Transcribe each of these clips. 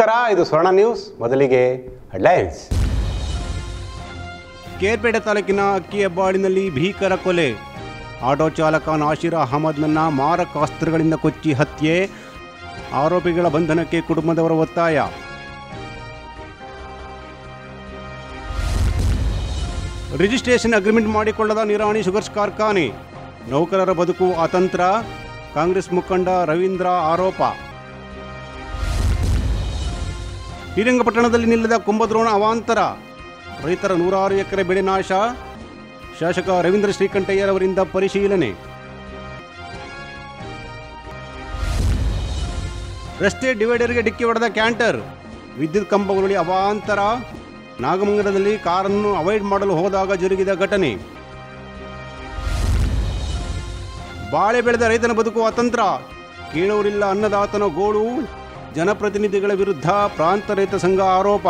ನಮಸ್ಕಾರ ಇದು ಸ್ವರ್ಣ ನ್ಯೂಸ್ ಮೊದಲಿಗೆ ಹೆಡ್ಲೈನ್ಸ್ ಕೇರ್ಪೇಟೆ ತಾಲೂಕಿನ ಅಕ್ಕಿ ಹೆಬ್ಬಾಳಿನಲ್ಲಿ ಭೀಕರ ಕೊಲೆ ಆಟೋ ಚಾಲಕ ನಾಶೀರ್ ಅಹಮದ್ನನ್ನ ಮಾರಕ ಅಸ್ತ್ರಗಳಿಂದ ಕೊಚ್ಚಿ ಹತ್ಯೆ ಆರೋಪಿಗಳ ಬಂಧನಕ್ಕೆ ಕುಟುಂಬದವರ ಒತ್ತಾಯ ರಿಜಿಸ್ಟ್ರೇಷನ್ ಅಗ್ರಿಮೆಂಟ್ ಮಾಡಿಕೊಳ್ಳದ ನಿರಾಣಿ ಶುಗರ್ಸ್ ಕಾರ್ಖಾನೆ ನೌಕರರ ಬದುಕು ಅತಂತ್ರ ಕಾಂಗ್ರೆಸ್ ಮುಖಂಡ ರವೀಂದ್ರ ಆರೋಪ ಶ್ರೀರಂಗಪಟ್ಟಣದಲ್ಲಿ ನಿಲ್ಲದ ಕುಂಭದ್ರೋಣ ಅವಾಂತರ ರೈತರ ನೂರಾರು ಎಕರೆ ಬೆಳೆ ನಾಶ ಶಾಸಕ ರವೀಂದ್ರ ಶ್ರೀಕಂಠಯ್ಯರವರಿಂದ ಪರಿಶೀಲನೆ ರಸ್ತೆ ಡಿವೈಡರ್ಗೆ ಡಿಕ್ಕಿ ಹೊಡೆದ ಕ್ಯಾಂಟರ್ ವಿದ್ಯುತ್ ಕಂಬಗಳಲ್ಲಿ ಅವಾಂತರ ನಾಗಮಂಗಲದಲ್ಲಿ ಕಾರನ್ನು ಅವಾಯ್ಡ್ ಮಾಡಲು ಹೋದಾಗ ಜರುಗಿದ ಘಟನೆ ಬಾಳೆ ಬೆಳೆದ ರೈತನ ಬದುಕು ಅತಂತ್ರ ಕೇಳೋರಿಲ್ಲ ಅನ್ನದಾತನ ಗೋಳು ಜನಪ್ರತಿನಿಧಿಗಳ ವಿರುದ್ಧ ಪ್ರಾಂತ ರೈತ ಸಂಘ ಆರೋಪ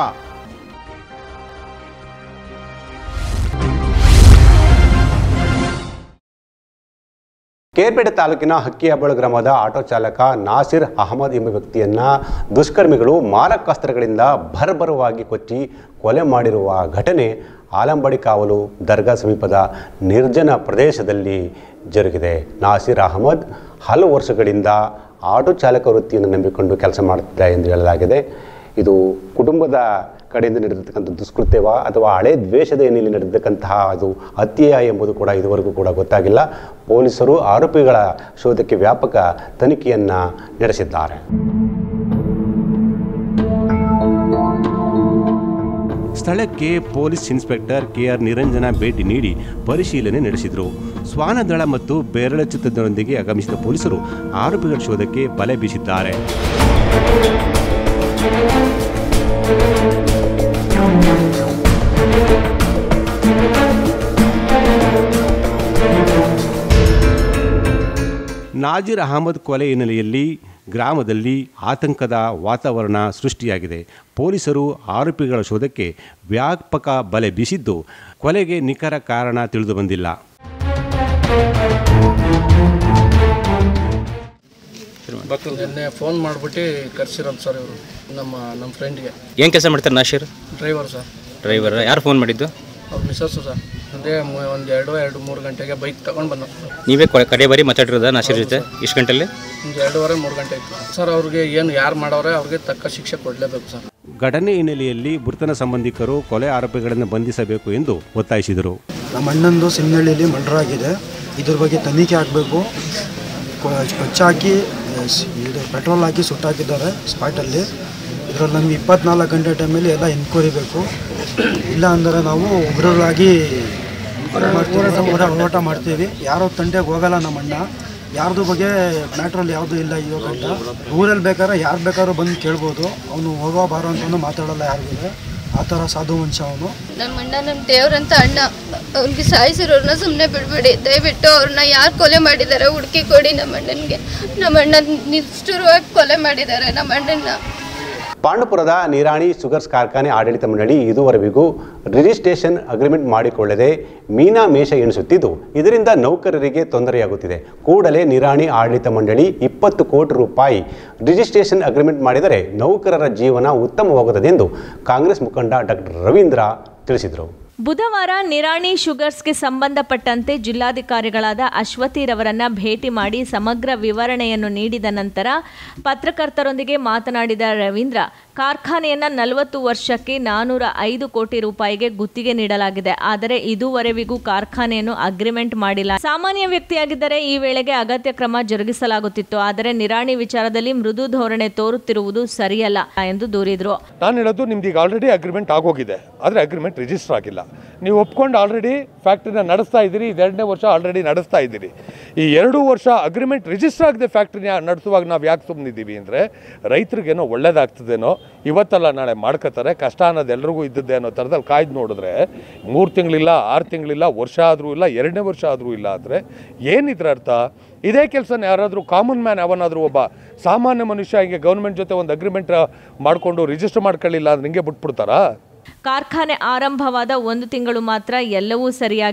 ಕೇರ್ಪೇಟೆ ತಾಲೂಕಿನ ಹಕ್ಕಿಹಬ್ಬಳ ಗ್ರಾಮದ ಆಟೋ ಚಾಲಕ ನಾಸಿರ್ ಅಹಮದ್ ಎಂಬ ವ್ಯಕ್ತಿಯನ್ನ ದುಷ್ಕರ್ಮಿಗಳು ಮಾರಕಾಸ್ತ್ರಗಳಿಂದ ಭರ್ಭರವಾಗಿ ಕೊಚ್ಚಿ ಕೊಲೆ ಮಾಡಿರುವ ಘಟನೆ ಆಲಂಬಡಿ ಕಾವಲು ದರ್ಗಾ ಸಮೀಪದ ನಿರ್ಜನ ಪ್ರದೇಶದಲ್ಲಿ ಜರುಗಿದೆ ನಾಸಿರ್ ಅಹಮದ್ ಹಲವು ವರ್ಷಗಳಿಂದ ಆಟೋ ಚಾಲಕ ವೃತ್ತಿಯನ್ನು ನಂಬಿಕೊಂಡು ಕೆಲಸ ಮಾಡುತ್ತಿದ್ದ ಎಂದು ಹೇಳಲಾಗಿದೆ ಇದು ಕುಟುಂಬದ ಕಡೆಯಿಂದ ನಡೆದಿರ್ತಕ್ಕಂಥ ದುಷ್ಕೃತ್ಯವ ಅಥವಾ ಹಳೆ ದ್ವೇಷದ ಏನಿಲ್ಲಿ ನಡೆದಿರ್ತಕ್ಕಂತಹ ಅದು ಹತ್ಯೆಯ ಎಂಬುದು ಕೂಡ ಇದುವರೆಗೂ ಕೂಡ ಗೊತ್ತಾಗಿಲ್ಲ ಪೊಲೀಸರು ಆರೋಪಿಗಳ ಶೋಧಕ್ಕೆ ವ್ಯಾಪಕ ತನಿಖೆಯನ್ನು ನಡೆಸಿದ್ದಾರೆ ಸ್ಥಳಕ್ಕೆ ಪೊಲೀಸ್ ಇನ್ಸ್ಪೆಕ್ಟರ್ ಕೆಆರ್ ನಿರಂಜನ ಭೇಟಿ ನೀಡಿ ಪರಿಶೀಲನೆ ನಡೆಸಿದರು ಶ್ವಾನದಳ ಮತ್ತು ಬೆರಳಚ್ಚುತ್ತದೊಂದಿಗೆ ಆಗಮಿಸಿದ ಪೊಲೀಸರು ಆರೋಪಿಗಳ ಶೋಧಕ್ಕೆ ಬಲೆ ಬೀಸಿದ್ದಾರೆ ನಾಜಿರ್ ಅಹಮದ್ ಕೊಲೆ ಹಿನ್ನೆಲೆಯಲ್ಲಿ ಗ್ರಾಮದಲ್ಲಿ ಆತಂಕದ ವಾತಾವರಣ ಸೃಷ್ಟಿಯಾಗಿದೆ ಪೊಲೀಸರು ಆರೋಪಿಗಳ ಶೋಧಕ್ಕೆ ವ್ಯಾಪಕ ಬಲೆ ಬೀಸಿದ್ದು ಕೊಲೆಗೆ ನಿಖರ ಕಾರಣ ತಿಳಿದು ಬಂದಿಲ್ಲ ನಿನ್ನೆ ಫೋನ್ ಮಾಡಿಬಿಟ್ಟು ಕರ್ಸಿರೋದು ಸರ್ ಇವರು ನಮ್ಮ ನಮ್ಮ ಫ್ರೆಂಡ್ಗೆ ಏನು ಕೆಲಸ ಮಾಡ್ತಾರೆ ನಾಶೀರ್ ಡ್ರೈವರ್ ಸರ್ ಡ್ರೈವರ್ ಯಾರು ಫೋನ್ ಮಾಡಿದ್ದು ಅವ್ರ ಮಿಸ್ಸಸ್ಸು ಸರ್ ಅಂದರೆ ಒಂದು ಎರಡು ಎರಡು ಮೂರು ಗಂಟೆಗೆ ಬೈಕ್ ತಗೊಂಡು ಬಂದ ನೀವೇ ಕೊ- ಕಡೆ ಬಾರಿ ಮಾತಾಡಿರೋದ ನಾಶೀರ್ ಜೊತೆ ಇಷ್ಟು ಗಂಟೆಲ್ಲಿ ಒಂದು ಎರಡೂವರೆ ಮೂರು ಗಂಟೆ ಇತ್ತು ಸರ್ ಅವ್ರಿಗೆ ಏನು ಯಾರು ಮಾಡವ್ರೆ ಅವ್ರಿಗೆ ತಕ್ಕ ಶಿಕ್ಷೆ ಕೊಡಲೇಬೇಕು ಸರ್ ಘಟನೆ ಹಿನ್ನೆಲೆಯಲ್ಲಿ ಮೃತನ ಸಂಬಂಧಿಕರು ಕೊಲೆ ಆರೋಪಿಗಳನ್ನು ಬಂಧಿಸಬೇಕು ಎಂದು ಒತ್ತಾಯಿಸಿದರು ನಮ್ಮ ಅಣ್ಣಂದು ಸಿಮ್ನಳ್ಳಿಯಲ್ಲಿ ಮರ್ಡರ್ ಆಗಿದೆ ಇದ್ರ ಬಗ್ಗೆ ತನಿಖೆ ಆಗಬೇಕು ಕೊಚ್ಚಾಕಿ ಸ್- ಇದು ಪೆಟ್ರೋಲ್ ಹಾಕಿ ಸುಟ್ಟಾಕಿದ್ದಾರೆ ಸ್ಪಾಟಲ್ಲಿ ಇದರಲ್ಲಿ ನಮ್ಗೆ ಇಪ್ಪತ್ನಾಲ್ಕು ಗಂಟೆ ಟೈಮಲ್ಲಿ ಎಲ್ಲ ಎನ್ಕ್ವೈರಿ ಬೇಕು ಇಲ್ಲ ಅಂದರೆ ನಾವು ಉಗ್ರರಾಗಿ ಮಾಡ್ತೀವಿ, ಹೋರಾ- ಹೋರಾಟ ಮಾಡ್ತೀವಿ ಯಾರೋ ತಂಟೆಗೆ ಹೋಗಲ್ಲ ನಮ್ಮ ಅಣ್ಣ ಯಾರ್ದು ಬಗ್ಗೆ ಮ್ಯಾಟ್ರಲ್ಲಿ ಯಾವುದೂ ಇಲ್ಲ ಇವಾಗ ಗಂಟ ಊರಲ್ಲಿ ಬೇಕಾದ್ರೆ ಯಾರು ಬೇಕಾದ್ರೂ ಬಂದು ಕೇಳ್ಬೋದು ಅವನು ಹೋಗೋ ಬಾರೋ ಅಂತಲೂ ಮಾತಾಡಲ್ಲ ಯಾರಿಗೂ ಆ ಥರ ಸಾಧು ಮನುಷ್ಯ ಅವನು ನಮ್ಮ ಅಣ್ಣ ನಮ್ಮ ದೇವ್ರಂತ ಅಣ್ಣ ಅವ್ನಿಗೆ ಸಾಯಿಸಿರೋರ್ನ ಸುಮ್ಮನೆ ಬಿಡಬೇಡಿ ದಯವಿಟ್ಟು ಅವ್ರನ್ನ ಯಾರು ಕೊಲೆ ಮಾಡಿದ್ದಾರೆ ಹುಡುಕಿ ಕೊಡಿ ನಮ್ಮ ಅಣ್ಣನಿಗೆ ನಮ್ಮ ಅಣ್ಣ ನಿಷ್ಠುರವಾಗಿ ಕೊಲೆ ಮಾಡಿದ್ದಾರೆ ನಮ್ಮ ಅಣ್ಣನ ಪಾಂಡುಪುರದ ನಿರಾಣಿ ಶುಗರ್ಸ್ ಕಾರ್ಖಾನೆ ಆಡಳಿತ ಮಂಡಳಿ ಇದುವರೆವಿಗೂ ರಿಜಿಸ್ಟ್ರೇಷನ್ ಅಗ್ರಿಮೆಂಟ್ ಮಾಡಿಕೊಳ್ಳದೆ ಮೀನಾ ಮೇಷ ಎಣಿಸುತ್ತಿದ್ದು ಇದರಿಂದ ನೌಕರರಿಗೆ ತೊಂದರೆಯಾಗುತ್ತಿದೆ ಕೂಡಲೇ ನಿರಾಣಿ ಆಡಳಿತ ಮಂಡಳಿ ಇಪ್ಪತ್ತು ಕೋಟಿ ರೂಪಾಯಿ ರಿಜಿಸ್ಟ್ರೇಷನ್ ಅಗ್ರಿಮೆಂಟ್ ಮಾಡಿದರೆ ನೌಕರರ ಜೀವನ ಉತ್ತಮವಾಗುತ್ತದೆ ಎಂದು ಕಾಂಗ್ರೆಸ್ ಮುಖಂಡ ಡಾಕ್ಟರ್ ರವೀಂದ್ರ ತಿಳಿಸಿದರು ಬುಧವಾರ ನಿರಾಣಿ ಶುಗರ್ಸ್ಗೆ ಸಂಬಂಧಪಟ್ಟಂತೆ ಜಿಲ್ಲಾಧಿಕಾರಿಗಳಾದ ಅಶ್ವತಿರವರನ್ನ ಭೇಟಿ ಮಾಡಿ ಸಮಗ್ರ ವಿವರಣೆಯನ್ನು ನೀಡಿದ ನಂತರ ಪತ್ರಕರ್ತರೊಂದಿಗೆ ಮಾತನಾಡಿದ ರವೀಂದ್ರ ಕಾರ್ಖಾನೆಯನ್ನ ನಲವತ್ತು ವರ್ಷಕ್ಕೆ ನಾನೂರ ಐದು ಕೋಟಿ ರೂಪಾಯಿಗೆ ಗುತ್ತಿಗೆ ನೀಡಲಾಗಿದೆ ಆದರೆ ಇದುವರೆವಿಗೂ ಕಾರ್ಖಾನೆಯನ್ನು ಅಗ್ರಿಮೆಂಟ್ ಮಾಡಿಲ್ಲ ಸಾಮಾನ್ಯ ವ್ಯಕ್ತಿಯಾಗಿದ್ದರೆ ಈ ವೇಳೆಗೆ ಅಗತ್ಯ ಕ್ರಮ ಜರುಗಿಸಲಾಗುತ್ತಿತ್ತು ಆದರೆ ನಿರಾಣಿ ವಿಚಾರದಲ್ಲಿ ಮೃದು ಧೋರಣೆ ತೋರುತ್ತಿರುವುದು ಸರಿಯಲ್ಲ ಎಂದು ದೂರಿದರು ನಾನು ಹೇಳೋದು ನಿಮ್ದು ಈಗ ಆಲ್ರೆಡಿ ಅಗ್ರಿಮೆಂಟ್ ಆಗೋಗಿದೆ ಆದರೆ ಅಗ್ರಿಮೆಂಟ್ ರಿಜಿಸ್ಟರ್ ಆಗಿಲ್ಲ ನೀವು ಒಪ್ಕೊಂಡು ಆಲ್ರೆಡಿ ಫ್ಯಾಕ್ಟ್ರಿನ ನಡೆಸ್ತಾ ಇದ್ದೀರಿ ಇದೆರಡನೇ ವರ್ಷ ಆಲ್ರೆಡಿ ನಡೆಸ್ತಾ ಇದ್ದೀರಿ ಈ ಎರಡು ವರ್ಷ ಅಗ್ರಿಮೆಂಟ್ ರಿಜಿಸ್ಟರ್ ಆಗದೆ ಫ್ಯಾಕ್ಟ್ರಿನ ನಡೆಸುವಾಗ ನಾವು ಯಾಕೆ ಸುಮ್ಮನಿದ್ದೀವಿ ಅಂದರೆ ರೈತರಿಗೇನೋ ಒಳ್ಳೇದಾಗ್ತದೇನೋ ಇವತ್ತಲ್ಲ ನಾಳೆ ಮಾಡ್ಕೋತಾರೆ ಕಷ್ಟ ಅನ್ನೋದು ಎಲ್ರಿಗೂ ಇದ್ದದ್ದೇ ಅನ್ನೋ ಥರದಲ್ಲಿ ಕಾಯ್ದು ನೋಡಿದ್ರೆ ಮೂರು ತಿಂಗಳಿಲ್ಲ ಆರು ತಿಂಗಳಿಲ್ಲ ವರ್ಷ ಆದರೂ ಇಲ್ಲ ಎರಡನೇ ವರ್ಷ ಆದರೂ ಇಲ್ಲ ಅಂದರೆ ಏನಿದ್ರ ಅರ್ಥ ಇದೇ ಕೆಲಸನ ಯಾರಾದರೂ ಕಾಮನ್ ಮ್ಯಾನ್ ಯಾವನಾದರೂ ಒಬ್ಬ ಸಾಮಾನ್ಯ ಮನುಷ್ಯ ಹಿಂಗೆ ಗೌರ್ಮೆಂಟ್ ಜೊತೆ ಒಂದು ಅಗ್ರಿಮೆಂಟ್ ಮಾಡಿಕೊಂಡು ರಿಜಿಸ್ಟರ್ ಮಾಡ್ಕೊಳ್ಳಿಲ್ಲ ಅಂದ್ರೆ ಹಿಂಗೆ ಬಿಟ್ಬಿಡ್ತಾರಾ ಕಾರ್ಖಾನೆ ಆರಂಭವಾದ ಒಂದು ತಿಂಗಳು ಮಾತ್ರ ಎಲ್ಲವೂ ಸರಿಯಾಗಿತ್ತು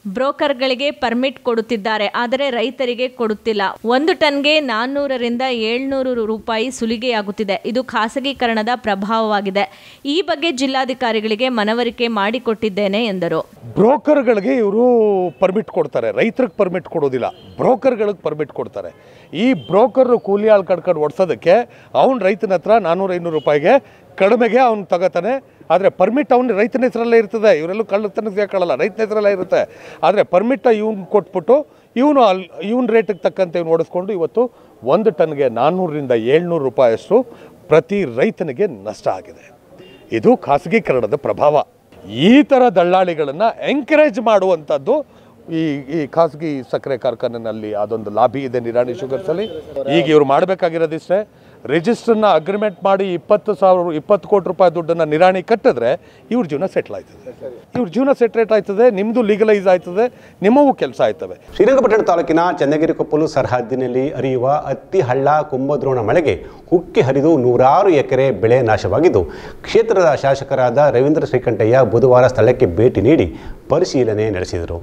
ಬ್ರೋಕರ್ಗಳಿಗೆ ಪರ್ಮಿಟ್ ಕೊಡುತ್ತಿದ್ದಾರೆ ಆದರೆ ರೈತರಿಗೆ ಕೊಡುತ್ತಿಲ್ಲ ಒಂದು ಟನ್ಗೆ ನಾನ್ನೂರರಿಂದ ಏಳ್ನೂರು ರೂಪಾಯಿ ಸುಲಿಗೆಯಾಗುತ್ತಿದೆ ಇದು ಖಾಸಗೀಕರಣದ ಪ್ರಭಾವವಾಗಿದೆ ಈ ಬಗ್ಗೆ ಜಿಲ್ಲಾಧಿಕಾರಿಗಳಿಗೆ ಮನವರಿಕೆ ಮಾಡಿಕೊಟ್ಟಿದ್ದೇನೆ ಎಂದರು ಬ್ರೋಕರ್ಗಳಿಗೆ ಇವರು ಪರ್ಮಿಟ್ ಕೊಡ್ತಾರೆ ರೈತರಿಗೆ ಪರ್ಮಿಟ್ ಕೊಡೋದಿಲ್ಲ ಬ್ರೋಕರ್ಗಳಿಗೆ ಪರ್ಮಿಟ್ ಕೊಡ್ತಾರೆ ಈ ಬ್ರೋಕರ್ ಕೂಲಿ ಆಳು ಕಡ್ಕೊಂಡು ಓಡಿಸೋದಕ್ಕೆ ಅವ್ನು ರೈತನ ಹತ್ರ ನಾನ್ನೂರು ಐನೂರು ರೂಪಾಯಿಗೆ ಕಡಿಮೆಗೆ ಅವ್ನು ತಗೋತಾನೆ ಆದರೆ ಪರ್ಮಿಟ್ ಅವ್ನು ರೈತನ ಹೆಸರಲ್ಲೇ ಇರ್ತದೆ ಇವರೆಲ್ಲೂ ಕಳ್ಳತನ ಸೇರ್ಕೊಳ್ಳಲ್ಲ ರೈತನ ಹೆಸರಲ್ಲೇ ಇರುತ್ತೆ ಆದರೆ ಪರ್ಮಿಟ್ ಇವ್ನು ಕೊಟ್ಬಿಟ್ಟು ಇವನು ಅಲ್ಲಿ ಇವನ್ ರೇಟಿಗೆ ತಕ್ಕಂತೆ ಇವ್ನು ಓಡಿಸ್ಕೊಂಡು ಇವತ್ತು ಒಂದು ಟನ್ಗೆ ನಾನ್ನೂರರಿಂದ ಏಳ್ನೂರು ರೂಪಾಯಿಯಷ್ಟು ಪ್ರತಿ ರೈತನಿಗೆ ನಷ್ಟ ಆಗಿದೆ ಇದು ಖಾಸಗೀಕರಣದ ಪ್ರಭಾವ ಈ ಥರ ದಳ್ಳಾಳಿಗಳನ್ನು ಎಂಕರೇಜ್ ಮಾಡುವಂಥದ್ದು ಈ ಈ ಖಾಸಗಿ ಸಕ್ಕರೆ ಕಾರ್ಖಾನೆನಲ್ಲಿ ಅದೊಂದು ಲಾಬಿ ಇದೆ ನಿರಾಣಿ ಶುಗರ್ಸಲ್ಲಿ ಈಗ ಇವರು ಮಾಡಬೇಕಾಗಿರೋದಿಷ್ಟೇ ರಿಜಿಸ್ಟರ್ನ ಅಗ್ರಿಮೆಂಟ್ ಮಾಡಿ ಇಪ್ಪತ್ತು ಸಾವಿರ ಇಪ್ಪತ್ತು ಕೋಟಿ ರೂಪಾಯಿ ದುಡ್ಡನ್ನು ನಿರಾಣಿ ಕಟ್ಟಿದ್ರೆ ಇವ್ರ ಜೀವನ ಸೆಟ್ಲ್ ಆಯ್ತದೆ ಇವ್ರ ಜೀವನ ಸೆಟ್ರೇಟ್ ಆಯ್ತದೆ ನಿಮ್ಮದು ಲೀಗಲೈಸ್ ಆಯ್ತದೆ ನಿಮ್ಮವು ಕೆಲಸ ಆಯ್ತವೆ ಶ್ರೀರಂಗಪಟ್ಟಣ ತಾಲೂಕಿನ ಚನ್ನಗಿರಿ ಕೊಪ್ಪಲು ಸರಹದ್ದಿನಲ್ಲಿ ಹರಿಯುವ ಹತ್ತಿ ಹಳ್ಳ ಕುಂಭದ್ರೋಣ ಮಳೆಗೆ ಉಕ್ಕಿ ಹರಿದು ನೂರಾರು ಎಕರೆ ಬೆಳೆ ನಾಶವಾಗಿದ್ದು ಕ್ಷೇತ್ರದ ಶಾಸಕರಾದ ರವೀಂದ್ರ ಶ್ರೀಕಂಠಯ್ಯ ಬುಧವಾರ ಸ್ಥಳಕ್ಕೆ ಭೇಟಿ ನೀಡಿ ಪರಿಶೀಲನೆ ನಡೆಸಿದರು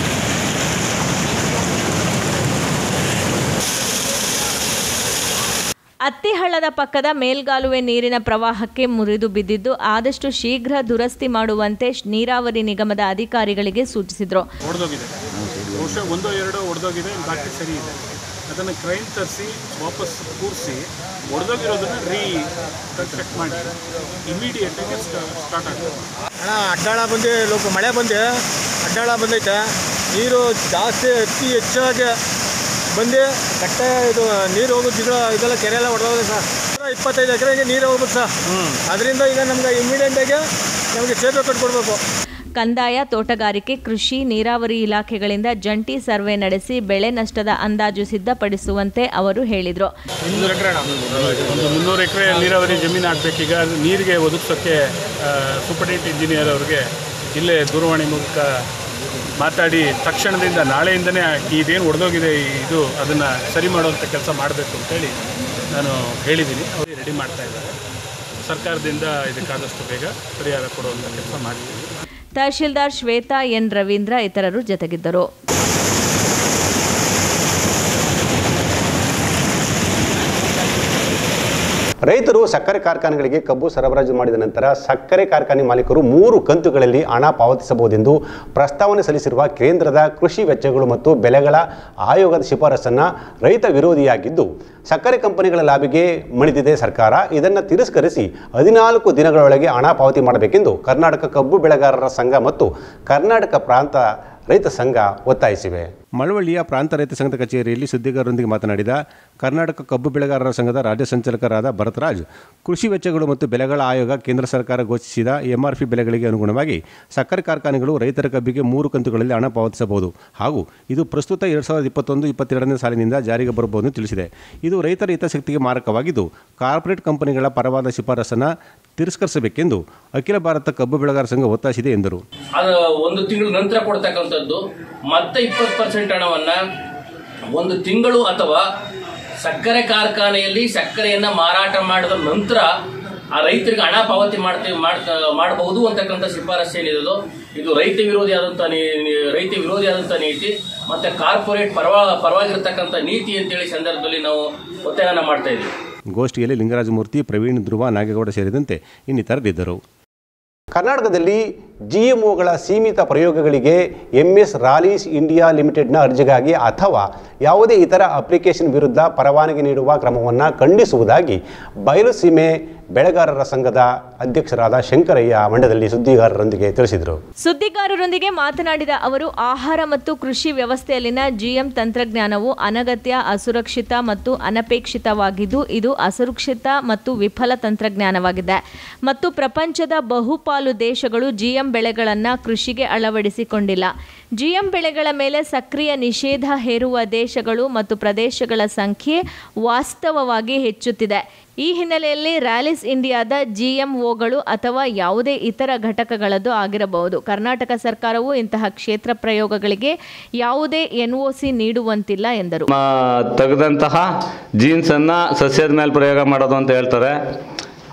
ಅತ್ತಿಹಳ್ಳದ ಪಕ್ಕದ ಮೇಲ್ಗಾಲುವೆ ನೀರಿನ ಪ್ರವಾಹಕ್ಕೆ ಮುರಿದು ಬಿದ್ದಿದ್ದು ಆದಷ್ಟು ಶೀಘ್ರ ದುರಸ್ತಿ ಮಾಡುವಂತೆ ಶ್- ನೀರಾವರಿ ನಿಗಮದ ಅಧಿಕಾರಿಗಳಿಗೆ ಸೂಚಿಸಿದರು ಒಡೆದೋಗಿದೆ ಬಹುಶಃ ಒಂದೋ ಎರಡೋ ಒಡೆದೋಗಿದೆ ಬಾಕಿ ಸರಿ ಇದೆ ಅದನ್ನು ಕ್ರೈನ್ ತರಿಸಿ ವಾಪಸ್ ಕೂರಿಸಿ ಒಡೆದೋಗಿರೋದನ್ನು ರೀ ಕನ್ಸ್ಟ್ರಕ್ಟ್ ಮಾಡಿ ಇಮಿಡಿಯೇಟಾಗಿ ಸ್ಟಾರ್ಟ್ ಆಗ್ತದೆ ಅಣ್ಣ ಅಡ್ಡಾಳ ಬಂದು ಲೋಕ ಮಳೆ ಬಂದು ಅಡ್ಡಾಳ ಬಂದೈತೆ ನೀರು ಜಾಸ್ತಿ ಅತಿ ಹೆಚ್ಚಾಗಿ ಬಂದು ಕಟ್ಟೆ ಇದು ನೀರು ಹೋಗೋದು ಇದು ಇದೆಲ್ಲ ಕೆರೆ ಎಲ್ಲ ಹೊಡೆದೋಗಿದೆ ಸರ್ ಇಪ್ಪತ್ತೈದು ಎಕರೆಗೆ ನೀರು ಹೋಗ್ಬೇಕು ಸರ್ ಅದರಿಂದ ಈಗ ನಮ್ಗೆ ಇಮಿಡಿಯೇಟಾಗಿ ನಮಗೆ ಸೇತುವೆ ಕಟ್ಕೊಡ್ಬೇಕು ಕಂದಾಯ ತೋಟಗಾರಿಕೆ ಕೃಷಿ ನೀರಾವರಿ ಇಲಾಖೆಗಳಿಂದ ಜಂಟಿ ಸರ್ವೆ ನಡೆಸಿ ಬೆಳೆ ನಷ್ಟದ ಅಂದಾಜು ಸಿದ್ಧಪಡಿಸುವಂತೆ ಅವರು ಹೇಳಿದರು ಮುನ್ನೂರು ಎಕರೆ ಒಂದು ಮುನ್ನೂರು ಎಕರೆ ನೀರಾವರಿ ಜಮೀನು ಆಗಬೇಕೀಗ ನೀರಿಗೆ ಒದಗಿಸೋಕ್ಕೆ ಸೂಪರ್ಡೆಂಟ್ ಇಂಜಿನಿಯರ್ ಅವ್ರಿಗೆ ಇಲ್ಲೇ ದೂರವಾಣಿ ಮೂಲಕ ಮಾತಾಡಿ ತಕ್ಷಣದಿಂದ ನಾಳೆಯಿಂದನೇ ಇದೇನು ಒಡೆದೋಗಿದೆ ಇದು ಅದನ್ನು ಸರಿ ಮಾಡುವಂಥ ಕೆಲಸ ಮಾಡಬೇಕು ಅಂತೇಳಿ ನಾನು ಹೇಳಿದ್ದೀನಿ ಅವರು ರೆಡಿ ಮಾಡ್ತಾ ಇದ್ದಾರೆ ಸರ್ಕಾರದಿಂದ ಇದಕ್ಕಾದಷ್ಟು ಬೇಗ ಪರಿಹಾರ ಕೊಡುವಂಥ ಕೆಲಸ ಮಾಡ್ತೀವಿ ತಹಶೀಲ್ದಾರ್ ಶ್ವೇತಾ ಎನ್ ರವೀಂದ್ರ ಇತರರು ಜೊತೆಗಿದ್ದರು ರೈತರು ಸಕ್ಕರೆ ಕಾರ್ಖಾನೆಗಳಿಗೆ ಕಬ್ಬು ಸರಬರಾಜು ಮಾಡಿದ ನಂತರ ಸಕ್ಕರೆ ಕಾರ್ಖಾನೆ ಮಾಲೀಕರು ಮೂರು ಕಂತುಗಳಲ್ಲಿ ಹಣ ಪಾವತಿಸಬಹುದೆಂದು ಪ್ರಸ್ತಾವನೆ ಸಲ್ಲಿಸಿರುವ ಕೇಂದ್ರದ ಕೃಷಿ ವೆಚ್ಚಗಳು ಮತ್ತು ಬೆಲೆಗಳ ಆಯೋಗದ ಶಿಫಾರಸನ್ನು ರೈತ ವಿರೋಧಿಯಾಗಿದ್ದು ಸಕ್ಕರೆ ಕಂಪನಿಗಳ ಲಾಬಿಗೆ ಮಣಿದಿದೆ ಸರ್ಕಾರ ಇದನ್ನು ತಿರಸ್ಕರಿಸಿ ಹದಿನಾಲ್ಕು ದಿನಗಳೊಳಗೆ ಹಣ ಪಾವತಿ ಮಾಡಬೇಕೆಂದು ಕರ್ನಾಟಕ ಕಬ್ಬು ಬೆಳೆಗಾರರ ಸಂಘ ಮತ್ತು ಕರ್ನಾಟಕ ಪ್ರಾಂತ ರೈತ ಸಂಘ ಒತ್ತಾಯಿಸಿವೆ ಮಳವಳ್ಳಿಯ ಪ್ರಾಂತ ರೈತ ಸಂಘದ ಕಚೇರಿಯಲ್ಲಿ ಸುದ್ದಿಗಾರರೊಂದಿಗೆ ಮಾತನಾಡಿದ ಕರ್ನಾಟಕ ಕಬ್ಬು ಬೆಳೆಗಾರರ ಸಂಘದ ರಾಜ್ಯ ಸಂಚಾಲಕರಾದ ಭರತರಾಜ್ ಕೃಷಿ ವೆಚ್ಚಗಳು ಮತ್ತು ಬೆಲೆಗಳ ಆಯೋಗ ಕೇಂದ್ರ ಸರ್ಕಾರ ಘೋಷಿಸಿದ ಎಂಆರ್ಪಿ ಬೆಲೆಗಳಿಗೆ ಅನುಗುಣವಾಗಿ ಸಕ್ಕರೆ ಕಾರ್ಖಾನೆಗಳು ರೈತರ ಕಬ್ಬಿಗೆ ಮೂರು ಕಂತುಗಳಲ್ಲಿ ಹಣ ಪಾವತಿಸಬಹುದು ಹಾಗೂ ಇದು ಪ್ರಸ್ತುತ ಎರಡು ಸಾವಿರದ ಇಪ್ಪತ್ತೊಂದು ಇಪ್ಪತ್ತೆರಡನೇ ಸಾಲಿನಿಂದ ಜಾರಿಗೆ ಬರಬಹುದು ಎಂದು ತಿಳಿಸಿದೆ ಇದು ರೈತರ ಹಿತಾಸಕ್ತಿಗೆ ಮಾರಕವಾಗಿದ್ದು ಕಾರ್ಪೊರೇಟ್ ಕಂಪನಿಗಳ ಪರವಾದ ಶಿಫಾರಸನ್ನು ತಿರಸ್ಕರಿಸಬೇಕೆಂದು ಅಖಿಲ ಭಾರತ ಕಬ್ಬು ಬೆಳೆಗಾರರ ಸಂಘ ಒತ್ತಾಯಿಸಿದೆ ಎಂದರು ಅದು ಒಂದು ತಿಂಗಳ ನಂತರ ಕೊಡ್ತಕ್ಕಂಥದ್ದು ಮತ್ತೆ ಇಪ್ಪತ್ತು ಪರ್ಸೆಂಟ್ ಹಣವನ್ನ ಒಂದು ತಿಂಗಳು ಅಥವಾ ಸಕ್ಕರೆ ಕಾರ್ಖಾನೆಯಲ್ಲಿ ಸಕ್ಕರೆಯನ್ನ ಮಾರಾಟ ಮಾಡಿದ ನಂತರ ಆ ರೈತರಿಗೆ ಹಣ ಪಾವತಿ ಮಾಡ್ತೀವಿ ಮಾಡ್ತಾ ಮಾಡಬಹುದು ಅಂತಕ್ಕಂಥ ಶಿಫಾರಸು ಏನಿದೆಯೋ ಇದು ರೈತ ವಿರೋಧಿ ಆದಂಥ ನೀ- ನೀ- ರೈತ ವಿರೋಧಿ ಆದಂಥ ನೀತಿ ಮತ್ತೆ ಕಾರ್ಪೊರೇಟ್ ಪರವಾ ಪರವಾಗಿರ್ತಕ್ಕಂಥ ನೀತಿ ಅಂತೇಳಿ ಸಂದರ್ಭದಲ್ಲಿ ನಾವು ಒತ್ತಾಯನ ಮಾಡ್ತಾ ಇದ್ದೀವಿ ಗೋಷ್ಠಿಯಲ್ಲಿ ಲಿಂಗರಾಜಮೂರ್ತಿ ಪ್ರವೀಣ್ ಧ್ರುವ ನಾಗೇಗೌಡ ಸೇರಿದಂತೆ ಇನ್ನಿತರರಿದ್ದರು ಕರ್ನಾಟಕದಲ್ಲಿ ಜಿಎಂಒಗಳ ಸೀಮಿತ ಪ್ರಯೋಗಗಳಿಗೆ ಎಂಎಸ್ ರಾಲೀಸ್ ಇಂಡಿಯಾ ಲಿಮಿಟೆಡ್ನ ಅರ್ಜಿಗಾಗಿ ಅಥವಾ ಯಾವುದೇ ಇತರ ಅಪ್ಲಿಕೇಶನ್ ವಿರುದ್ಧ ಪರವಾನಗಿ ನೀಡುವ ಕ್ರಮವನ್ನು ಖಂಡಿಸುವುದಾಗಿ ಬಯಲುಸೀಮೆ ಬೆಳೆಗಾರರ ಸಂಘದ ಅಧ್ಯಕ್ಷರಾದ ಶಂಕರಯ್ಯ ಮಂಡ್ಯದಲ್ಲಿ ಸುದ್ದಿಗಾರರೊಂದಿಗೆ ತಿಳಿಸಿದರು ಸುದ್ದಿಗಾರರೊಂದಿಗೆ ಮಾತನಾಡಿದ ಅವರು ಆಹಾರ ಮತ್ತು ಕೃಷಿ ವ್ಯವಸ್ಥೆಯಲ್ಲಿನ ಜಿಎಂ ತಂತ್ರಜ್ಞಾನವು ಅನಗತ್ಯ ಅಸುರಕ್ಷಿತ ಮತ್ತು ಅನಪೇಕ್ಷಿತವಾಗಿದ್ದು ಇದು ಅಸುರಕ್ಷಿತ ಮತ್ತು ವಿಫಲ ತಂತ್ರಜ್ಞಾನವಾಗಿದೆ ಮತ್ತು ಪ್ರಪಂಚದ ಬಹುಪಾಲು ದೇಶಗಳು ಜಿಎಂ ಬೆಳೆಗಳನ್ನು ಕೃಷಿಗೆ ಅಳವಡಿಸಿಕೊಂಡಿಲ್ಲ ಜಿಎಂ ಬೆಳೆಗಳ ಮೇಲೆ ಸಕ್ರಿಯ ನಿಷೇಧ ಹೇರುವ ದೇಶಗಳು ಮತ್ತು ಪ್ರದೇಶಗಳ ಸಂಖ್ಯೆ ವಾಸ್ತವವಾಗಿ ಹೆಚ್ಚುತ್ತಿದೆ ಈ ಹಿನ್ನೆಲೆಯಲ್ಲಿ ರ್ಯಾಲಿಸ್ ಇಂಡಿಯಾದ ಜಿಎಂಒಗಳು ಅಥವಾ ಯಾವುದೇ ಇತರ ಘಟಕಗಳದ್ದು ಆಗಿರಬಹುದು ಕರ್ನಾಟಕ ಸರ್ಕಾರವು ಇಂತಹ ಕ್ಷೇತ್ರ ಪ್ರಯೋಗಗಳಿಗೆ ಯಾವುದೇ ಎನ್ಒಸಿ ನೀಡುವಂತಿಲ್ಲ ಎಂದರು ತೆಗೆದಂತಹ ಜೀನ್ಸನ್ನು ಸಸ್ಯದ ಮೇಲೆ ಪ್ರಯೋಗ ಮಾಡೋದು ಅಂತ ಹೇಳ್ತಾರೆ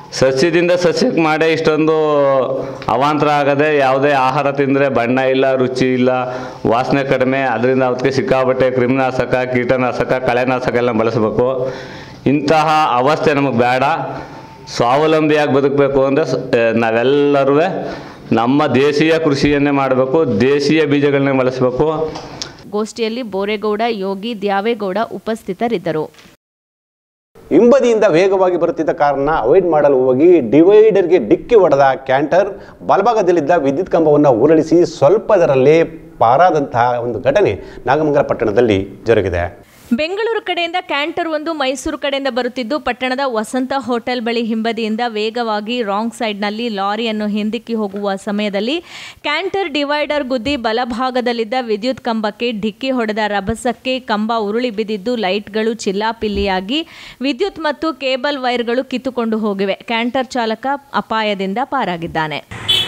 ಸಸ್ಯದಿಂದ ಸಸ್ಯಕ್ಕೆ ಮಾಡೇ ಇಷ್ಟೊಂದು ಅವಾಂತರ ಆಗದೆ ಯಾವುದೇ ಆಹಾರ ತಿಂದರೆ ಬಣ್ಣ ಇಲ್ಲ ರುಚಿ ಇಲ್ಲ ವಾಸನೆ ಕಡಿಮೆ ಅದರಿಂದ ಅದಕ್ಕೆ ಸಿಕ್ಕಾಪಟ್ಟೆ ಕ್ರಿಮಿನಾಶಕ ಕೀಟನಾಶಕ ಕಳೆನಾಶಕ ಎಲ್ಲ ಬಳಸಬೇಕು ಇಂತಹ ಅವಸ್ಥೆ ನಮಗೆ ಬೇಡ ಸ್ವಾವಲಂಬಿಯಾಗಿ ಬದುಕಬೇಕು ಅಂದರೆ ನಾವೆಲ್ಲರೂ ನಮ್ಮ ದೇಶೀಯ ಕೃಷಿಯನ್ನೇ ಮಾಡಬೇಕು ದೇಶೀಯ ಬೀಜಗಳನ್ನೇ ಬಳಸಬೇಕು ಗೋಷ್ಠಿಯಲ್ಲಿ ಬೋರೇಗೌಡ ಯೋಗಿ ದ್ಯಾವೇಗೌಡ ಉಪಸ್ಥಿತರಿದ್ದರು ಹಿಂಬದಿಯಿಂದ ವೇಗವಾಗಿ ಬರುತ್ತಿದ್ದ ಕಾರನ್ನ ಅವಾಯ್ಡ್ ಮಾಡಲು ಹೋಗಿ ಡಿವೈಡರ್ಗೆ ಡಿಕ್ಕಿ ಹೊಡೆದ ಕ್ಯಾಂಟರ್ ಬಲಭಾಗದಲ್ಲಿದ್ದ ವಿದ್ಯುತ್ ಕಂಬವನ್ನು ಉರುಳಿಸಿ ಸ್ವಲ್ಪದರಲ್ಲೇ ಪಾರಾದಂತಹ ಒಂದು ಘಟನೆ ನಾಗಮಂಗಲ ಪಟ್ಟಣದಲ್ಲಿ ಜರುಗಿದೆ ಬೆಂಗಳೂರು ಕಡೆಯಿಂದ ಕ್ಯಾಂಟರ್ ಒಂದು ಮೈಸೂರು ಕಡೆಯಿಂದ ಬರುತ್ತಿದ್ದು ಪಟ್ಟಣದ ವಸಂತ ಹೋಟೆಲ್ ಬಳಿ ಹಿಂಬದಿಯಿಂದ ವೇಗವಾಗಿ ರಾಂಗ್ ಸೈಡ್ನಲ್ಲಿ ಲಾರಿಯನ್ನು ಹಿಂದಿಕ್ಕಿ ಹೋಗುವ ಸಮಯದಲ್ಲಿ ಕ್ಯಾಂಟರ್ ಡಿವೈಡರ್ ಗುದ್ದಿ ಬಲಭಾಗದಲ್ಲಿದ್ದ ವಿದ್ಯುತ್ ಕಂಬಕ್ಕೆ ಡಿಕ್ಕಿ ಹೊಡೆದ ರಭಸಕ್ಕೆ ಕಂಬ ಉರುಳಿ ಬಿದ್ದಿದ್ದು ಲೈಟ್ಗಳು ಚಿಲ್ಲಾಪಿಲ್ಲಿಯಾಗಿ ವಿದ್ಯುತ್ ಮತ್ತು ಕೇಬಲ್ ವೈರ್ಗಳು ಕಿತ್ತುಕೊಂಡು ಹೋಗಿವೆ ಕ್ಯಾಂಟರ್ ಚಾಲಕ ಅಪಾಯದಿಂದ ಪಾರಾಗಿದ್ದಾನೆ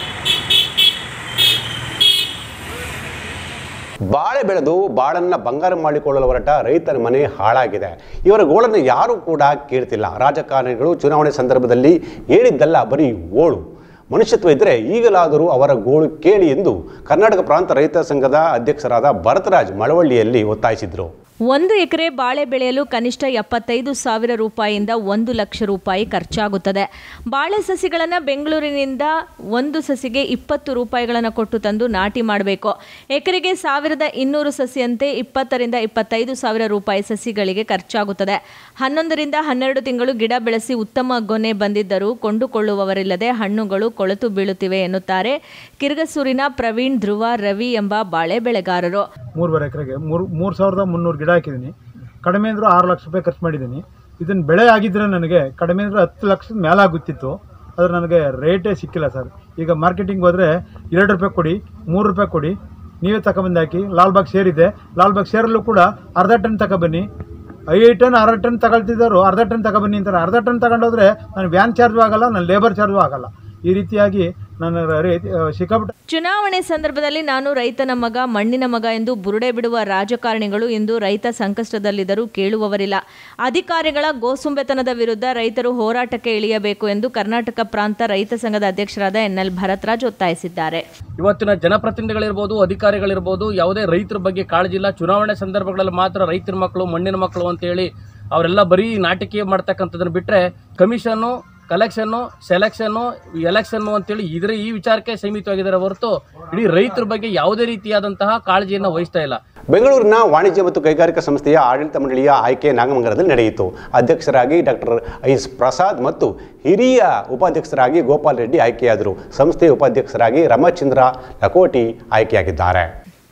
ಬಾಳೆ ಬೆಳೆದು ಬಾಳನ್ನ ಬಂಗಾರ ಮಾಡಿಕೊಳ್ಳಲು ಹೊರಟ ರೈತನ ಮನೆ ಹಾಳಾಗಿದೆ ಇವರ ಗೋಳನ್ನು ಯಾರೂ ಕೂಡ ಕೇಳ್ತಿಲ್ಲ ರಾಜಕಾರಣಿಗಳು ಚುನಾವಣೆ ಸಂದರ್ಭದಲ್ಲಿ ಹೇಳಿದ್ದಲ್ಲ ಬರೀ ಓಳು ಮನುಷ್ಯತ್ವ ಇದ್ದರೆ ಈಗಲಾದರೂ ಅವರ ಗೋಳು ಕೇಳಿ ಎಂದು ಕರ್ನಾಟಕ ಪ್ರಾಂತ ರೈತ ಸಂಘದ ಅಧ್ಯಕ್ಷರಾದ ಭರತರಾಜ್ ಮಳವಳ್ಳಿಯಲ್ಲಿ ಒತ್ತಾಯಿಸಿದರು ಒಂದು ಎಕರೆ ಬಾಳೆ ಬೆಳೆಯಲು ಕನಿಷ್ಠ ಎಪ್ಪತ್ತೈದು ಸಾವಿರ ರೂಪಾಯಿಯಿಂದ ಒಂದು ಲಕ್ಷ ರೂಪಾಯಿ ಖರ್ಚಾಗುತ್ತದೆ ಬಾಳೆ ಸಸಿಗಳನ್ನು ಬೆಂಗಳೂರಿನಿಂದ ಒಂದು ಸಸಿಗೆ ಇಪ್ಪತ್ತು ರೂಪಾಯಿಗಳನ್ನು ಕೊಟ್ಟು ತಂದು ನಾಟಿ ಮಾಡಬೇಕು ಎಕರೆಗೆ ಸಾವಿರದ ಇನ್ನೂರು ಸಸಿಯಂತೆ ಇಪ್ಪತ್ತರಿಂದ ಇಪ್ಪತ್ತೈದು ಸಾವಿರ ರೂಪಾಯಿ ಸಸಿಗಳಿಗೆ ಖರ್ಚಾಗುತ್ತದೆ ಹನ್ನೊಂದರಿಂದ ಹನ್ನೆರಡು ತಿಂಗಳು ಗಿಡ ಬೆಳೆಸಿ ಉತ್ತಮ ಗೊನೆ ಬಂದಿದ್ದರೂ ಕೊಂಡುಕೊಳ್ಳುವವರಿಲ್ಲದೆ ಹಣ್ಣುಗಳು ಕೊಳೆತು ಬೀಳುತ್ತಿವೆ ಎನ್ನುತ್ತಾರೆ ಕಿರ್ಗಸೂರಿನ ಪ್ರವೀಣ್ ಧ್ರುವ ರವಿ ಎಂಬ ಬಾಳೆ ಬೆಳೆಗಾರರು ಮೂರುವರೆ ಎಕರೆಗೆ ಮೂರು ಮೂರು ಸಾವಿರದ ಮುನ್ನೂರು ಗಿಡ ಹಾಕಿದ್ದೀನಿ ಕಡಿಮೆ ಅಂದರೂ ಆರು ಲಕ್ಷ ರೂಪಾಯಿ ಖರ್ಚು ಮಾಡಿದ್ದೀನಿ ಇದನ್ನು ಬೆಳೆ ಆಗಿದ್ದರೆ ನನಗೆ ಕಡಿಮೆ ಅಂದರೆ ಹತ್ತು ಲಕ್ಷದ ಮೇಲಾಗುತ್ತಿತ್ತು ಆದರೆ ನನಗೆ ರೇಟೇ ಸಿಕ್ಕಿಲ್ಲ ಸರ್ ಈಗ ಮಾರ್ಕೆಟಿಂಗ್ ಹೋದರೆ ಎರಡು ರೂಪಾಯಿ ಕೊಡಿ ಮೂರು ರೂಪಾಯಿ ಕೊಡಿ ನೀವೇ ತಗೊಬಂದು ಹಾಕಿ ಲಾಲ್ಬಾಗ್ ಸೇರಿದೆ ಲಾಲ್ಬಾಗ್ ಸೇರಲ್ಲೂ ಕೂಡ ಅರ್ಧ ಟನ್ ತಗೊಬನ್ನಿ ಐದು ಟನ್ ಅರ್ಧ ಟನ್ ತಗೊಳ್ತಿದ್ದವರು ಅರ್ಧ ಟನ್ ತಗೊಬನ್ನಿ ಅಂತಾರೆ ಅರ್ಧ ಟನ್ ತಗೊಂಡೋದ್ರೆ ನಾನು ವ್ಯಾನ್ ಚಾರ್ಜು ಆಗಲ್ಲ ನನ್ನ ಲೇಬರ್ ಚಾರ್ಜು ಆಗಲ್ಲ ಈ ರೀತಿಯಾಗಿ ನನ್ನ ರೇ- ಸಿಕ್ಕಾಪಟ್ಟೆ ಚುನಾವಣೆ ಸಂದರ್ಭದಲ್ಲಿ ನಾನು ರೈತನ ಮಗ ಮಣ್ಣಿನ ಮಗ ಎಂದು ಬುರುಡೆ ಬಿಡುವ ರಾಜಕಾರಣಿಗಳು ಇಂದು ರೈತ ಸಂಕಷ್ಟದಲ್ಲಿದ್ದರೂ ಕೇಳುವವರಿಲ್ಲ ಅಧಿಕಾರಿಗಳ ಗೋಸುಂಬೆತನದ ವಿರುದ್ಧ ರೈತರು ಹೋರಾಟಕ್ಕೆ ಇಳಿಯಬೇಕು ಎಂದು ಕರ್ನಾಟಕ ಪ್ರಾಂತ ರೈತ ಸಂಘದ ಅಧ್ಯಕ್ಷರಾದ ಎನ್ಎಲ್ ಭರತ್ರಾಜ್ ಒತ್ತಾಯಿಸಿದ್ದಾರೆ ಇವತ್ತಿನ ಜನಪ್ರತಿನಿಧಿಗಳಿರ್ಬೋದು ಅಧಿಕಾರಿಗಳಿರ್ಬೋದು ಯಾವುದೇ ರೈತರ ಬಗ್ಗೆ ಕಾಳಜಿ ಇಲ್ಲ ಚುನಾವಣೆ ಸಂದರ್ಭಗಳಲ್ಲಿ ಮಾತ್ರ ರೈತರ ಮಕ್ಕಳು ಮಣ್ಣಿನ ಮಕ್ಕಳು ಅಂತೇಳಿ ಅವರೆಲ್ಲ ಬರೀ ನಾಟಕೀಯ ಮಾಡ್ತಕ್ಕಂಥದ್ದನ್ನು ಬಿಟ್ಟರೆ ಕಮಿಷನ್ನು ಕಲೆಕ್ಷನ್ನು ಸೆಲೆಕ್ಷನ್ನು ಎಲೆಕ್ಷನ್ನು ಅಂತೇಳಿ ಇದರ ಈ ವಿಚಾರಕ್ಕೆ ಸೀಮಿತವಾಗಿದ್ದಾರೆ ಹೊರತು ಇಡೀ ರೈತರ ಬಗ್ಗೆ ಯಾವುದೇ ರೀತಿಯಾದಂತಹ ಕಾಳಜಿಯನ್ನು ವಹಿಸ್ತಾ ಇಲ್ಲ ಬೆಂಗಳೂರಿನ ವಾಣಿಜ್ಯ ಮತ್ತು ಕೈಗಾರಿಕಾ ಸಂಸ್ಥೆಯ ಆಡಳಿತ ಮಂಡಳಿಯ ಆಯ್ಕೆ ನಾಗಮಂಗಲದಲ್ಲಿ ನಡೆಯಿತು ಅಧ್ಯಕ್ಷರಾಗಿ ಡಾಕ್ಟರ್ ಐಸ್ ಪ್ರಸಾದ್ ಮತ್ತು ಹಿರಿಯ ಉಪಾಧ್ಯಕ್ಷರಾಗಿ ಗೋಪಾಲ್ ರೆಡ್ಡಿ ಆಯ್ಕೆಯಾದರು ಸಂಸ್ಥೆಯ ಉಪಾಧ್ಯಕ್ಷರಾಗಿ ರಮಚಂದ್ರ ಲಕೋಟಿ ಆಯ್ಕೆಯಾಗಿದ್ದಾರೆ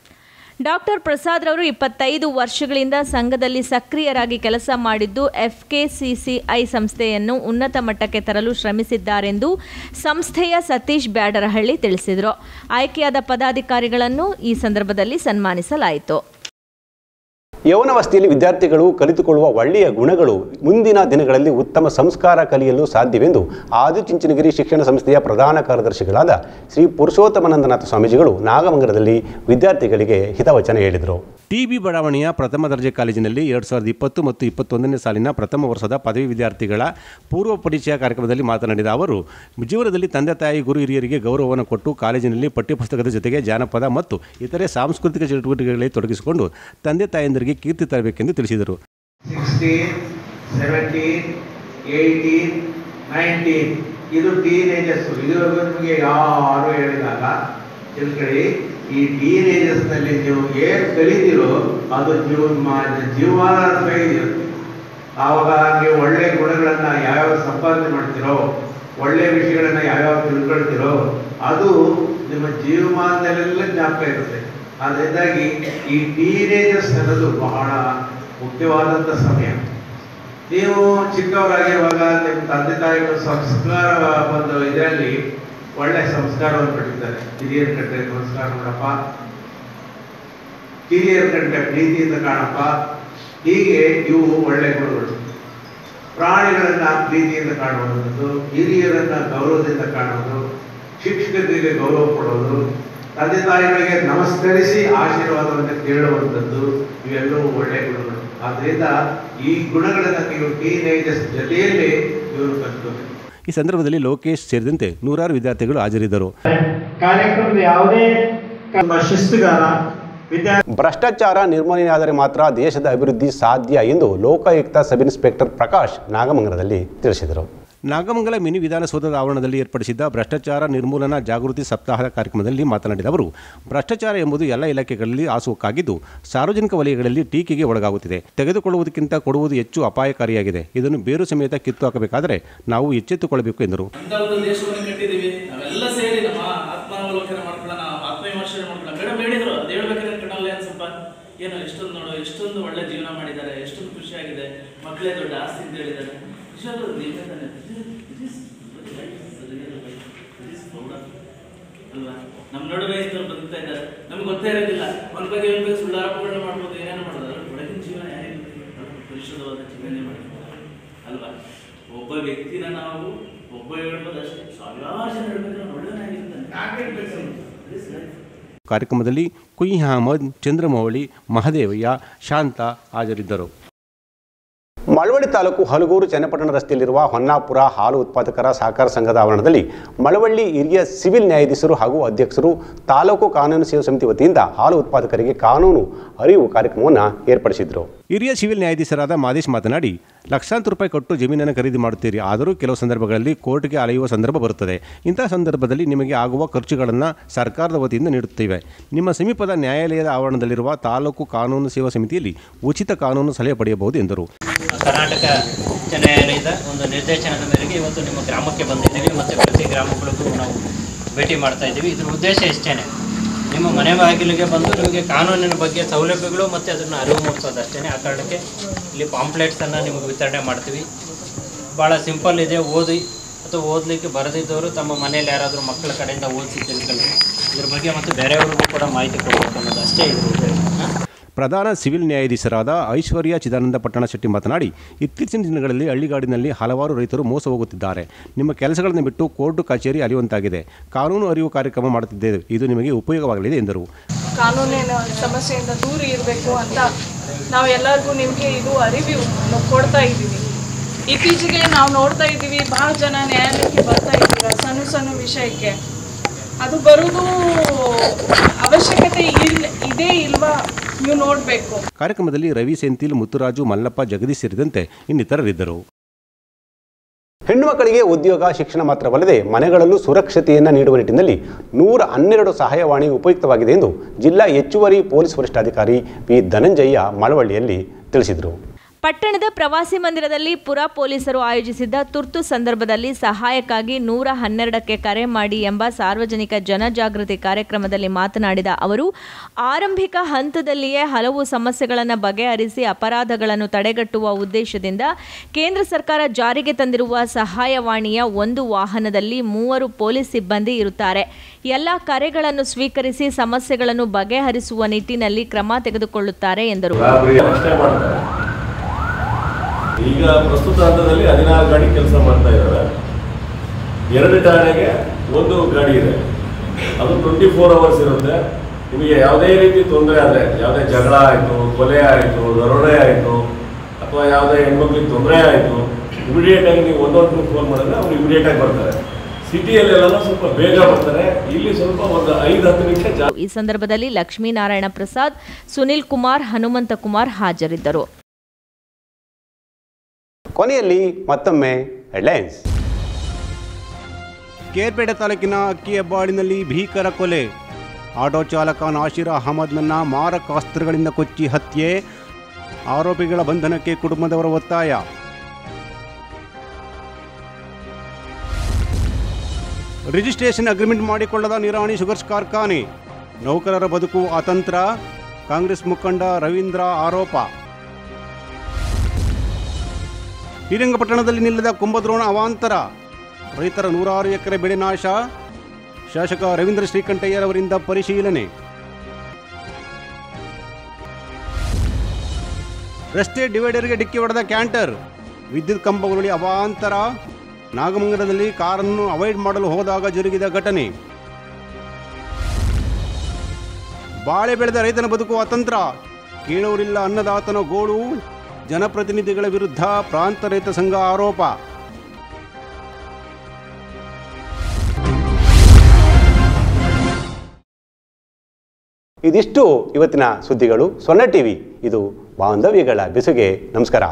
ಡಾಕ್ಟರ್ ಪ್ರಸಾದ್ ರವರು ಇಪ್ಪತ್ತೈದು ವರ್ಷಗಳಿಂದ ಸಂಘದಲ್ಲಿ ಸಕ್ರಿಯರಾಗಿ ಕೆಲಸ ಮಾಡಿದ್ದು ಎಫ್ಕೆಸಿಸಿಐ ಸಂಸ್ಥೆಯನ್ನು ಉನ್ನತ ಮಟ್ಟಕ್ಕೆ ತರಲು ಶ್ರಮಿಸಿದ್ದಾರೆಂದು ಸಂಸ್ಥೆಯ ಸತೀಶ್ ಬ್ಯಾಡರಹಳ್ಳಿ ತಿಳಿಸಿದರು ಆಯ್ಕೆಯಾದ ಪದಾಧಿಕಾರಿಗಳನ್ನು ಈ ಸಂದರ್ಭದಲ್ಲಿ ಸನ್ಮಾನಿಸಲಾಯಿತು ಯೌವನವಸ್ಥೆಯಲ್ಲಿ ವಿದ್ಯಾರ್ಥಿಗಳು ಕಲಿತುಕೊಳ್ಳುವ ಒಳ್ಳೆಯ ಗುಣಗಳು ಮುಂದಿನ ದಿನಗಳಲ್ಲಿ ಉತ್ತಮ ಸಂಸ್ಕಾರ ಕಲಿಯಲು ಸಾಧ್ಯವೆಂದು ಆದಿಚುಂಚನಗಿರಿ ಶಿಕ್ಷಣ ಸಂಸ್ಥೆಯ ಪ್ರಧಾನ ಕಾರ್ಯದರ್ಶಿಗಳಾದ ಶ್ರೀ ಪುರುಷೋತ್ತಮಾನಂದನಾಥ ಸ್ವಾಮೀಜಿಗಳು ನಾಗಮಂಗಲದಲ್ಲಿ ವಿದ್ಯಾರ್ಥಿಗಳಿಗೆ ಹಿತವಚನ ಹೇಳಿದರು ಟಿಬಿ ಬಡಾವಣೆಯ ಪ್ರಥಮ ದರ್ಜೆ ಕಾಲೇಜಿನಲ್ಲಿ ಎರಡು ಸಾವಿರದ ಇಪ್ಪತ್ತು ಮತ್ತು ಇಪ್ಪತ್ತೊಂದನೇ ಸಾಲಿನ ಪ್ರಥಮ ವರ್ಷದ ಪದವಿ ವಿದ್ಯಾರ್ಥಿಗಳ ಪೂರ್ವ ಪರಿಚಯ ಕಾರ್ಯಕ್ರಮದಲ್ಲಿ ಮಾತನಾಡಿದ ಅವರು ಜೀವನದಲ್ಲಿ ತಂದೆ ತಾಯಿ ಗುರು ಹಿರಿಯರಿಗೆ ಗೌರವವನ್ನು ಕೊಟ್ಟು ಕಾಲೇಜಿನಲ್ಲಿ ಪಠ್ಯಪುಸ್ತಕದ ಜೊತೆಗೆ ಜಾನಪದ ಮತ್ತು ಇತರೆ ಸಾಂಸ್ಕೃತಿಕ ಚಟುವಟಿಕೆಗಳಲ್ಲಿ ತೊಡಗಿಸಿಕೊಂಡು ತಂದೆ ತಾಯಂದಿರಿಗೆ ಕೀರ್ತಿ ತರಬೇಕೆಂದು ತಿಳಿಸಿದರು ಸಿಕ್ಸ್ಟೀನ್ ಸೆವೆಂಟೀನ್ ಏಯ್ಟೀನ್ ನೈನ್ಟೀನ್ ಇದು ಟೀನೇಜರ್ಸ್ ಇದುವರೆಗೂ ನಿಮಗೆ ಯಾರು ಹೇಳಿದಾಗ ತಿಳ್ಕೊಳ್ಳಿ ಈ ಟೀನೇಜರ್ಸ್ನಲ್ಲಿ ನೀವು ಏನು ಕಲಿತೀರೋ ಅದು ಜೀವನ ಜೀವಮಾನ ಇರುತ್ತೆ ಆವಾಗ ನೀವು ಒಳ್ಳೆಯ ಗುಣಗಳನ್ನು ಯಾವ್ಯಾವ ಸಂಪಾದನೆ ಮಾಡ್ತೀರೋ ಒಳ್ಳೆಯ ವಿಷಯಗಳನ್ನ ಯಾವ್ಯಾವ ತಿಳ್ಕೊಳ್ತೀರೋ ಅದು ನಿಮ್ಮ ಜೀವಮಾನದಲ್ಲೆಲ್ಲ ಜ್ಞಾಪಕ ಇರುತ್ತೆ ಅದರಿಂದಾಗಿ ಈ ಟೀನೇಜರ್ಸ್ ಅನ್ನೋದು ಬಹಳ ಮುಖ್ಯವಾದಂಥ ಸಮಯ ನೀವು ಚಿಕ್ಕವರಾಗಿರುವಾಗ ನಿಮ್ಮ ತಂದೆ ತಾಯಿಗಳು ಸಂಸ್ಕಾರ ಒಂದು ಇದರಲ್ಲಿ ಒಳ್ಳೆ ಸಂಸ್ಕಾರವನ್ನು ಪಡಿತಾರೆ ಹಿರಿಯರ ಕಂಡ್ರೆ ನಮಸ್ಕಾರ ಮಾಡಪ್ಪ ಕಿರಿಯರ ಕಂಡ್ರೆ ಪ್ರೀತಿಯಿಂದ ಕಾಣಪ್ಪ ಹೀಗೆ ಇವು ಒಳ್ಳೆ ಗುಣಗಳು ಪ್ರಾಣಿಗಳನ್ನ ಪ್ರೀತಿಯಿಂದ ಕಾಣುವಂಥದ್ದು ಹಿರಿಯರನ್ನ ಗೌರವದಿಂದ ಕಾಣುವುದು ಶಿಕ್ಷಕರಿಗೆ ಗೌರವ ಕೊಡೋದು ತಂದೆ ತಾಯಿಗಳಿಗೆ ನಮಸ್ಕರಿಸಿ ಆಶೀರ್ವಾದವನ್ನು ಕೇಳುವಂಥದ್ದು ಇವೆಲ್ಲವೂ ಒಳ್ಳೆಯ ಗುಣಗಳು ಆದ್ದರಿಂದ ಈ ಗುಣಗಳನ್ನು ನೀವು ಟೀನೇಜರ್ಸ್ ಜೊತೆಯಲ್ಲಿ ಇವರು ಕಲಿತ್ಕೋಬೇಕು ಈ ಸಂದರ್ಭದಲ್ಲಿ ಲೋಕೇಶ್ ಸೇರಿದಂತೆ ನೂರಾರು ವಿದ್ಯಾರ್ಥಿಗಳು ಹಾಜರಿದ್ದರು ಕಾರ್ಯಕ್ರಮದ ಯಾವುದೇ ನಮ್ಮ ಶಿಸ್ತುಗಾರ ವಿದ್ಯಾ ಭ್ರಷ್ಟಾಚಾರ ನಿರ್ಮೂಲನೆಯಾದರೆ ಮಾತ್ರ ದೇಶದ ಅಭಿವೃದ್ಧಿ ಸಾಧ್ಯ ಎಂದು ಲೋಕಾಯುಕ್ತ ಸಬ್ ಇನ್ಸ್ಪೆಕ್ಟರ್ ಪ್ರಕಾಶ್ ನಾಗಮಂಗಲದಲ್ಲಿ ತಿಳಿಸಿದರು ನಾಗಮಂಗಲ ಮಿನಿ ವಿಧಾನಸೌಧದ ಆವರಣದಲ್ಲಿ ಏರ್ಪಡಿಸಿದ್ದ ಭ್ರಷ್ಟಾಚಾರ ನಿರ್ಮೂಲನಾ ಜಾಗೃತಿ ಸಪ್ತಾಹದ ಕಾರ್ಯಕ್ರಮದಲ್ಲಿ ಮಾತನಾಡಿದ ಅವರು ಭ್ರಷ್ಟಾಚಾರ ಎಂಬುದು ಎಲ್ಲ ಇಲಾಖೆಗಳಲ್ಲಿ ಆಸುವಕ್ಕಾಗಿದ್ದು ಸಾರ್ವಜನಿಕ ವಲಯಗಳಲ್ಲಿ ಟೀಕೆಗೆ ಒಳಗಾಗುತ್ತಿದೆ ತೆಗೆದುಕೊಳ್ಳುವುದಕ್ಕಿಂತ ಕೊಡುವುದು ಹೆಚ್ಚು ಅಪಾಯಕಾರಿಯಾಗಿದೆ ಇದನ್ನು ಬೇರು ಸಮೇತ ಕಿತ್ತು ಹಾಕಬೇಕಾದರೆ ನಾವು ಎಚ್ಚೆತ್ತುಕೊಳ್ಳಬೇಕು ಎಂದರು ಅಂತ ಒಂದು ದೇಶವನ್ನು ಕಟ್ಟಿದ್ದೀವಿ ನಾವೆಲ್ಲ ಸೇರಿ ನಮ್ಮ ಆತ್ಮಾವಲೋಕನ ಮಾಡ್ಕೊಳ್ಳೋಣ ಆತ್ಮವಿಮರ್ಶನೆ ಮಾಡ್ಕೊಳ್ಳೋಣ ಮೇಡಮ್ ಹೇಳಿದ್ರು ಅದು ಹೇಳ್ಬೇಕಾದ್ರೆ ಕಣ್ಣಲ್ಲೇ ಅನ್ಸಪ್ಪ ಏನು ಎಷ್ಟೊಂದು ನೋಡು ಎಷ್ಟೊಂದು ಒಳ್ಳೆ ಜೀವನ ಮಾಡಿದ್ದಾರೆ ಎಷ್ಟೊಂದು ಖುಷಿಯಾಗಿದೆ ಮಕ್ಕಳೇ ದೊಡ್ಡ ಆಸ್ತಿ ಅಂತ ಹೇಳಿದ್ದಾರೆ ನಿಜವಾಗ್ಲೂ ಅದು ನಿಜ ತಾನೆ. It is- it is very right. It is real right. It is proud of. ಅಲ್ವಾ ನಮ್ಮ ನಡುವೆ ಇದ್ದವ್ರು ಬದುಕ್ತಾ ಇದ್ದಾರೆ ನಮ್ಗೆ ಗೊತ್ತೇ ಇರೋದಿಲ್ಲ ಒಂದ್ ಬಗ್ಗೆ ಒಂದ್ ಬಗ್ಗೆ ಸುಳ್ಳು ಆರೋಪಗಳನ್ನ ಮಾಡ್ಬೋದು ಏನೇನು ಮಾಡ್ಬೋದು ಅದ್ರ ಒಳಗಿನ ಜೀವನ ಯಾರಿಗೂ ಪರಿಶುದ್ಧವಾದ ಜೀವನ ಮಾಡ್ತಾರೆ ಅಲ್ವಾ ಒಬ್ಬ ವ್ಯಕ್ತಿನ ನಾವು ಒಬ್ಬ ಹೇಳ್ಬೋದು ಅಷ್ಟೇ ಸಾವಿರಾರು ಜನ ಹೇಳ್ಬೇಕು ನಾವು ಒಳ್ಳೆಯನಾಗಿರ್ತಾನೆ ಯಾಕೆ ಹೇಳ್ಬೇಕು It is life. ಕಾರ್ಯಕ್ರಮದಲ್ಲಿ ಕುಯಿ ಅಹಮದ್ ಚಂದ್ರಮೌಳಿ ಮಹದೇವಯ್ಯ ಶಾಂತ ಹಾಜರಿದ್ದರು ಮಳವಳ್ಳಿ ತಾಲೂಕು ಹಲಗೂರು ಚನ್ನಪಟ್ಟಣ ರಸ್ತೆಯಲ್ಲಿರುವ ಹೊನ್ನಾಪುರ ಹಾಲು ಉತ್ಪಾದಕರ ಸಹಕಾರ ಸಂಘದ ಆವರಣದಲ್ಲಿ ಮಳವಳ್ಳಿ ಹಿರಿಯ ಸಿವಿಲ್ ನ್ಯಾಯಾಧೀಶರು ಹಾಗೂ ಅಧ್ಯಕ್ಷರು ತಾಲೂಕು ಕಾನೂನು ಸೇವಾ ಸಮಿತಿ ವತಿಯಿಂದ ಹಾಲು ಉತ್ಪಾದಕರಿಗೆ ಕಾನೂನು ಅರಿವು ಕಾರ್ಯಕ್ರಮವನ್ನು ಏರ್ಪಡಿಸಿದರು ಹಿರಿಯ ಸಿವಿಲ್ ನ್ಯಾಯಾಧೀಶರಾದ ಮಾದೇಶ್ ಮಾತನಾಡಿ ಲಕ್ಷಾಂತರ ರೂಪಾಯಿ ಕೊಟ್ಟು ಜಮೀನನ್ನು ಖರೀದಿ ಮಾಡುತ್ತೀರಿ ಆದರೂ ಕೆಲವು ಸಂದರ್ಭಗಳಲ್ಲಿ ಕೋರ್ಟ್ಗೆ ಅಲೆಯುವ ಸಂದರ್ಭ ಬರುತ್ತದೆ ಇಂತಹ ಸಂದರ್ಭದಲ್ಲಿ ನಿಮಗೆ ಆಗುವ ಖರ್ಚುಗಳನ್ನು ಸರ್ಕಾರದ ವತಿಯಿಂದ ನೀಡುತ್ತೇವೆ ನಿಮ್ಮ ಸಮೀಪದ ನ್ಯಾಯಾಲಯದ ಆವರಣದಲ್ಲಿರುವ ತಾಲೂಕು ಕಾನೂನು ಸೇವಾ ಸಮಿತಿಯಲ್ಲಿ ಉಚಿತ ಕಾನೂನು ಸಲಹೆ ಪಡೆಯಬಹುದು ಎಂದರು ಕರ್ನಾಟಕ ಉಚ್ಚ ನ್ಯಾಯಾಲಯದ ಒಂದು ನಿರ್ದೇಶನದ ಮೇರೆಗೆ ಇವತ್ತು ನಿಮ್ಮ ಗ್ರಾಮಕ್ಕೆ ಬಂದಿದ್ದೀವಿ ಮತ್ತು ಪ್ರತಿ ಗ್ರಾಮಗಳಿಗೂ ನಾವು ಭೇಟಿ ಮಾಡ್ತಾ ಇದ್ದೀವಿ ಇದ್ರ ಉದ್ದೇಶ ಇಷ್ಟೇ ನಿಮ್ಮ ಮನೆ ಬಾಗಿಲಿಗೆ ಬಂದು ನಿಮಗೆ ಕಾನೂನಿನ ಬಗ್ಗೆ ಸೌಲಭ್ಯಗಳು ಮತ್ತು ಅದನ್ನು ಅರಿವು ಮೂಡಿಸೋದು ಅಷ್ಟೇ ಆ ಕಾರಣಕ್ಕೆ ಇಲ್ಲಿ ಪಾಂಪ್ಲೆಟ್ಸನ್ನು ನಿಮಗೆ ವಿತರಣೆ ಮಾಡ್ತೀವಿ ಭಾಳ ಸಿಂಪಲ್ ಇದೆ ಓದಿ ಅಥವಾ ಓದಲಿಕ್ಕೆ ಬರೆದಿದ್ದವರು ತಮ್ಮ ಮನೇಲಿ ಯಾರಾದರೂ ಮಕ್ಕಳ ಕಡೆಯಿಂದ ಓದಿಸಿ ತಿಳ್ಕೊಳ್ಳಿ ಇದ್ರ ಬಗ್ಗೆ ಮತ್ತು ಬೇರೆಯವ್ರಿಗೂ ಕೂಡ ಮಾಹಿತಿ ಕೊಡಬೇಕು ಅನ್ನೋದು ಅಷ್ಟೇ ಇದ್ರ ಉದ್ದೇಶ ಪ್ರಧಾನ ಸಿವಿಲ್ ನ್ಯಾಯಾಧೀಶರಾದ ಐಶ್ವರ್ಯ ಚಿದಾನಂದ ಪಟ್ಟಣ ಶೆಟ್ಟಿ ಮಾತನಾಡಿ ಇತ್ತೀಚಿನ ದಿನಗಳಲ್ಲಿ ಹಳ್ಳಿಗಾಡಿನಲ್ಲಿ ಹಲವಾರು ರೈತರು ಮೋಸ ಹೋಗುತ್ತಿದ್ದಾರೆ ನಿಮ್ಮ ಕೆಲಸಗಳನ್ನು ಬಿಟ್ಟು ಕೋರ್ಟ್ ಕಚೇರಿ ಅಲಿಯುವಂತಾಗಿದೆ ಕಾನೂನು ಅರಿವು ಕಾರ್ಯಕ್ರಮ ಮಾಡುತ್ತಿದ್ದೇವೆ ಇದು ನಿಮಗೆ ಉಪಯೋಗವಾಗಲಿದೆ ಎಂದರು ಕಾನೂನಿನ ಸಮಸ್ಯೆಯಿಂದ ದೂರ ಇರಬೇಕು ಅಂತ ನಾವು ಎಲ್ಲರಿಗೂ ನಿಮಗೆ ಇದು ಅರಿವು ನಾವು ಕೊಡ್ತಾ ಇದ್ದೀವಿ ಇತ್ತೀಚೆಗೆ ನಾವು ನೋಡ್ತಾ ಇದ್ದೀವಿ ಭಾಳ ಜನ ನ್ಯಾಯಾಲಯಕ್ಕೆ ಬರ್ತಾ ಇದ್ದೀರ ಸಣ್ಣ ಸಣ್ಣ ವಿಷಯಕ್ಕೆ ಅದು ಬರೋದು ಅವಶ್ಯಕತೆ ಇಲ್ಲ ಇದೇ ಇಲ್ವಾ ನೀವು ನೋಡಬೇಕು ಕಾರ್ಯಕ್ರಮದಲ್ಲಿ ರವಿ ಸೆಂಥಿಲ್ ಮುತ್ತುರಾಜು ಮಲ್ಲಪ್ಪ ಜಗದೀಶ್ ಸೇರಿದಂತೆ ಇನ್ನಿತರರಿದ್ದರು ಹೆಣ್ಣು ಮಕ್ಕಳಿಗೆ ಉದ್ಯೋಗ ಶಿಕ್ಷಣ ಮಾತ್ರವಲ್ಲದೆ ಮನೆಗಳಲ್ಲೂ ಸುರಕ್ಷತೆಯನ್ನು ನೀಡುವ ನಿಟ್ಟಿನಲ್ಲಿ ನೂರ ಹನ್ನೆರಡು ಸಹಾಯವಾಣಿ ಉಪಯುಕ್ತವಾಗಿದೆ ಎಂದು ಜಿಲ್ಲಾ ಹೆಚ್ಚುವರಿ ಪೊಲೀಸ್ ವರಿಷ್ಠಾಧಿಕಾರಿ ಪಿ ಧನಂಜಯ ಮಳವಳ್ಳಿಯಲ್ಲಿ ತಿಳಿಸಿದರು ಪಟ್ಟಣದ ಪ್ರವಾಸಿ ಮಂದಿರದಲ್ಲಿ ಪುರ ಪೊಲೀಸರು ಆಯೋಜಿಸಿದ್ದ ತುರ್ತು ಸಂದರ್ಭದಲ್ಲಿ ಸಹಾಯಕ್ಕಾಗಿ ನೂರ ಹನ್ನೆರಡಕ್ಕೆ ಕರೆ ಮಾಡಿ ಎಂಬ ಸಾರ್ವಜನಿಕ ಜನಜಾಗೃತಿ ಕಾರ್ಯಕ್ರಮದಲ್ಲಿ ಮಾತನಾಡಿದ ಅವರು ಆರಂಭಿಕ ಹಂತದಲ್ಲಿಯೇ ಹಲವು ಸಮಸ್ಯೆಗಳನ್ನು ಬಗೆಹರಿಸಿ ಅಪರಾಧಗಳನ್ನು ತಡೆಗಟ್ಟುವ ಉದ್ದೇಶದಿಂದ ಕೇಂದ್ರ ಸರ್ಕಾರ ಜಾರಿಗೆ ತಂದಿರುವ ಸಹಾಯವಾಣಿಯ ಒಂದು ವಾಹನದಲ್ಲಿ ಮೂವರು ಪೊಲೀಸ್ ಸಿಬ್ಬಂದಿ ಇರುತ್ತಾರೆ ಎಲ್ಲ ಕರೆಗಳನ್ನು ಸ್ವೀಕರಿಸಿ ಸಮಸ್ಯೆಗಳನ್ನು ಬಗೆಹರಿಸುವ ನಿಟ್ಟಿನಲ್ಲಿ ಕ್ರಮ ತೆಗೆದುಕೊಳ್ಳುತ್ತಾರೆ ಎಂದರು ಅಷ್ಟೇ ಮಾಡ್ತಾರೆ ಈಗ ಪ್ರಸ್ತುತ ಹಂತದಲ್ಲಿ ಹದಿನಾರು ಗಾಡಿ ಕೆಲಸ ಮಾಡ್ತಾ ಇದ್ದಾರೆ ಎರಡು ಠಾಣೆಗೆ ಒಂದು ಗಾಡಿ ಇದೆ ಅದು ಟ್ವೆಂಟಿ ಫೋರ್ ಅವರ್ಸ್ ಇರುತ್ತೆ ನಿಮಗೆ ಯಾವುದೇ ರೀತಿ ತೊಂದರೆ ಆದರೆ ಯಾವುದೇ ಜಗಳ ಆಯಿತು ಕೊಲೆ ಆಯಿತು ದರೋಡೆ ಆಯಿತು ಅಥವಾ ಯಾವುದೇ ಹೆಣ್ಮಕ್ಳಿಗೆ ತೊಂದರೆ ಆಯಿತು ಇಮಿಡಿಯೇಟ್ ಆಗಿ ನೀವು ಒಂದೊಂದು ಫೋನ್ ಮಾಡಿದ್ರೆ ಅವ್ರು ಇಮಿಡಿಯೇಟ್ ಆಗಿ ಬರ್ತಾರೆ ಸಿಟಿಯಲ್ಲೆಲ್ಲ ಸ್ವಲ್ಪ ಬೇಗ ಬರ್ತಾರೆ ಇಲ್ಲಿ ಸ್ವಲ್ಪ ಒಂದು ಐದು ಹತ್ತು ನಿಮಿಷ ಜಾಸ್ತಿ ಈ ಸಂದರ್ಭದಲ್ಲಿ ಲಕ್ಷ್ಮೀನಾರಾಯಣ ಪ್ರಸಾದ್ ಸುನಿಲ್ ಕುಮಾರ್ ಹನುಮಂತ ಕುಮಾರ್ ಹಾಜರಿದ್ದರು ಕೊನೆಯಲ್ಲಿ ಮತ್ತೊಮ್ಮೆ ಹೆಡ್ಲೈನ್ಸ್ ಕೇರ್ಪೇಟೆ ತಾಲೂಕಿನ ಅಕ್ಕಿ ಹೆಬ್ಬಾಳಿನಲ್ಲಿ ಭೀಕರ ಕೊಲೆ ಆಟೋ ಚಾಲಕ ನಾಶೀರ್ ಅಹಮದ್ನನ್ನ ಮಾರಕಾಸ್ತ್ರಗಳಿಂದ ಕೊಚ್ಚಿ ಹತ್ಯೆ ಆರೋಪಿಗಳ ಬಂಧನಕ್ಕೆ ಕುಟುಂಬದವರ ಒತ್ತಾಯ ರಿಜಿಸ್ಟ್ರೇಷನ್ ಅಗ್ರಿಮೆಂಟ್ ಮಾಡಿಕೊಳ್ಳದ ನಿರಾಣಿ ಶುಗರ್ಸ್ ಕಾರ್ಖಾನೆ ನೌಕರರ ಬದುಕು ಅತಂತ್ರ ಕಾಂಗ್ರೆಸ್ ಮುಖಂಡ ರವೀಂದ್ರ ಆರೋಪ ಶ್ರೀರಂಗಪಟ್ಟಣದಲ್ಲಿ ನಿಲ್ಲದ ಕುಂಭದ್ರೋಣ ಅವಾಂತರ ರೈತರ ನೂರಾರು ಎಕರೆ ಬೆಳೆ ನಾಶ ಶಾಸಕ ರವೀಂದ್ರ ಶ್ರೀಕಂಠಯ್ಯರವರಿಂದ ಪರಿಶೀಲನೆ ರಸ್ತೆ ಡಿವೈಡರ್ಗೆ ಡಿಕ್ಕಿ ಹೊಡೆದ ಕ್ಯಾಂಟರ್ ವಿದ್ಯುತ್ ಕಂಬ ಉರುಳಿ ಅವಾಂತರ ನಾಗಮಂಗಲದಲ್ಲಿ ಕಾರನ್ನು ಅವಾಯ್ಡ್ ಮಾಡಲು ಹೋದಾಗ ಜರುಗಿದ ಘಟನೆ ಬಾಳೆ ಬೆಳೆದ ರೈತನ ಬದುಕು ಅತಂತ್ರ ಕೇಳುವರಿಲ್ಲ ಅನ್ನದಾತನ ಗೋಳು ಜನಪ್ರತಿನಿಧಿಗಳ ವಿರುದ್ಧ ಪ್ರಾಂತ ರೈತ ಸಂಘ ಆರೋಪ ಇದಿಷ್ಟು ಇವತ್ತಿನ ಸುದ್ದಿಗಳು ಸೊನ್ನೆ ಟಿವಿ ಇದು ಬಾಂಧವ್ಯಗಳ ಬೆಸುಗೆ ನಮಸ್ಕಾರ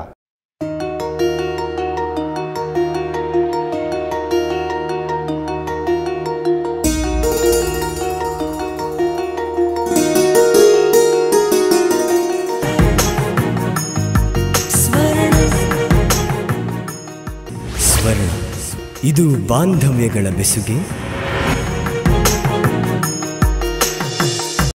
ಸ್ವರ್ಣ ಇದು ಬಾಂಧವ್ಯಗಳ ಬೆಸುಗೆ